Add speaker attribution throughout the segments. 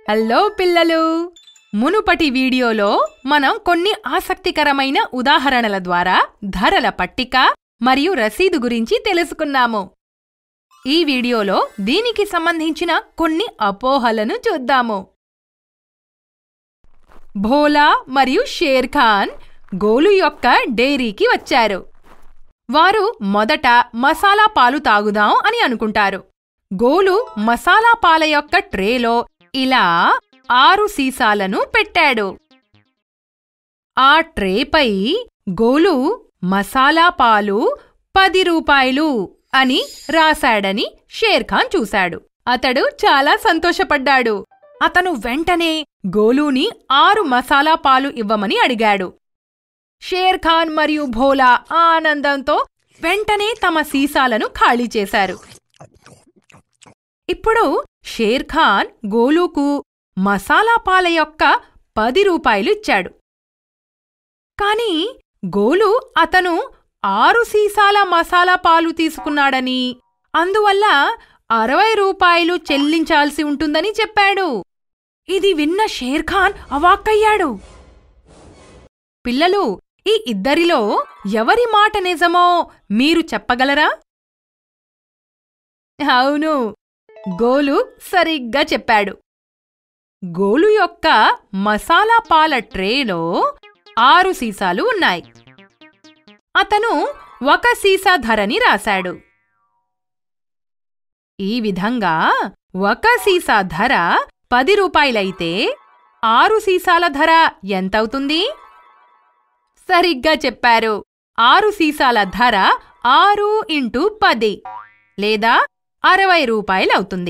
Speaker 1: hello పిల్లలు మునుపటి వీడియోలో మనం కొన్ని ఆసక్తికరమైన ఉదాహరణల ద్వారా ధరల పట్టిక మరియు రసీదు గురించి తెలుసుకున్నాము ఈ వీడియోలో దీనికి సంబంధించిన కొన్ని అపోహలను చూద్దాము భోలా మరియు షేర్ ఖాన్ గోలు యొక్క డైరీకి వచ్చారు వారు మొదట మసాలా పాలు తాగుదాం అని అనుకుంటారు గోలు మసాలా పాల యొక్క ట్రేలో ఇలా ఆరు సీసాలను పెట్టాడు ఆ ట్రేపై గోలు మసాలా పాలు పది రూపాయలు అని రాశాడని షేర్ఖాన్ చూశాడు అతడు చాలా సంతోషపడ్డాడు అతను వెంటనే గోలుని ఆరు మసాలా పాలు ఇవ్వమని అడిగాడు షేర్ఖాన్ మరియు భోలా ఆనందంతో వెంటనే తమ సీసాలను ఖాళీ చేశారు ఇప్పుడు షేర్ఖాన్ గోలుకు మసాలా పాల యొక్క పది రూపాయలు ఇచ్చాడు కాని గోలు అతను ఆరు సీసాల మసాలా పాలు తీసుకున్నాడని అందువల్ల అరవై రూపాయలు చెల్లించాల్సి ఉంటుందని చెప్పాడు ఇది విన్న షేర్ఖాన్ అవాక్కయ్యాడు పిల్లలు ఈ ఇద్దరిలో ఎవరి మాట నిజమో మీరు చెప్పగలరా అవును గోలు సరిగ్గా చెప్పాడు గోలు యొక్క మసాలా పాల ట్రేలో ఆరు సీసాలు ఉన్నాయి అతను ఒక సీసా ధరని రాశాడు ఈ విధంగా ఒక సీసా ధర పది రూపాయలైతే ఆరు సీసాల ధర ఎంతవుతుంది సరిగ్గా చెప్పారు ఆరు సీసాల ధర ఆరు ఇంటూ పది లేదా అరవై రూపాయలవుతుంది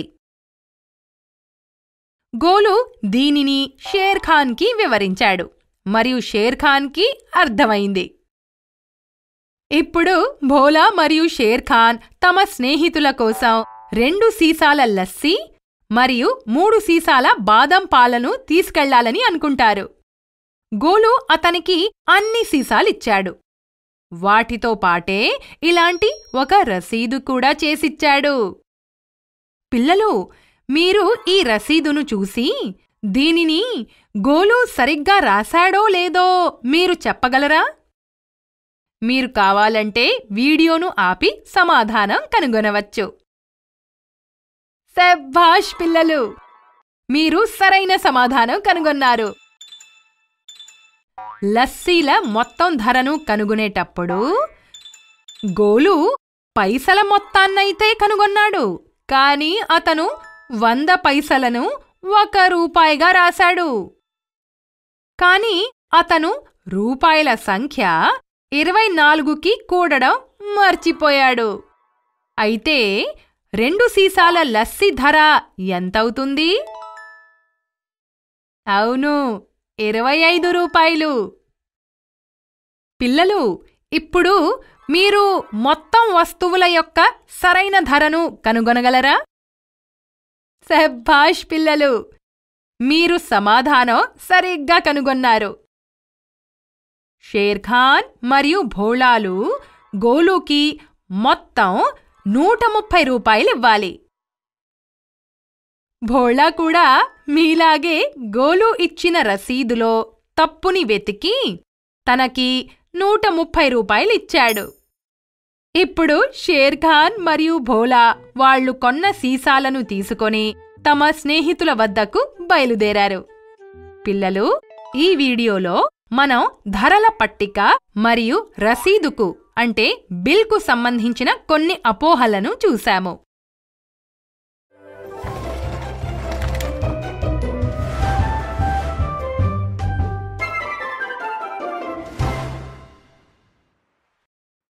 Speaker 1: గోలు దీనిని షేర్ఖాన్కి వివరించాడు మరియు షేర్ఖాన్కి అర్థమైంది ఇప్పుడు భోలా మరియు షేర్ఖాన్ తమ స్నేహితుల కోసం రెండు సీసాల లస్సీ మరియు మూడు సీసాల బాదం పాలను తీసుకెళ్లాలని అనుకుంటారు గోలు అతనికి అన్ని సీసాలిచ్చాడు వాటితో పాటే ఇలాంటి ఒక రసీదు కూడా చేసిచ్చాడు పిల్లలు మీరు ఈ రసీదును చూసి దీనిని గోలు సరిగ్గా రాశాడో లేదో మీరు చెప్పగలరా మీరు కావాలంటే వీడియోను ఆపి సమాధానం కనుగొనవచ్చు శభాష్ పిల్లలు మీరు సరైన సమాధానం కనుగొన్నారు లస్సీల మొత్తం ధరను కనుగొనేటప్పుడు గోలు పైసల మొత్తాన్నైతే కనుగొన్నాడు కాని అతను వంద పైసలను ఒక రూపాయిగా రాశాడు కాని అతను రూపాయల సంఖ్య ఇరవై నాలుగుకి కూడడం మర్చిపోయాడు అయితే రెండు సీసాల లస్సీ ధర ఎంతవుతుంది అవును ఇరవై ఐదు రూపాయలు పిల్లలు ఇప్పుడు మీరు మొత్తం వస్తువుల యొక్క సరైన ధరను కనుగొనగలరా శభాష్ పిల్లలు మీరు సమాధానం సరిగ్గా కనుగొన్నారు షేర్ఖాన్ మరియు భోళాలు గోలుకి మొత్తం నూట ముప్పై రూపాయలివ్వాలి భోళా కూడా మీలాగే గోలు ఇచ్చిన రసీదులో తప్పుని వెతికి తనకి నూట ముప్పై రూపాయలిచ్చాడు ఇప్పుడు షేర్ఖాన్ మరియు భోలా వాళ్లు కొన్న సీసాలను తీసుకొని తమ స్నేహితుల వద్దకు బయలుదేరారు పిల్లలు ఈ వీడియోలో మనం ధరల పట్టిక మరియు రసీదుకు అంటే బిల్కు సంబంధించిన కొన్ని అపోహలను చూశాము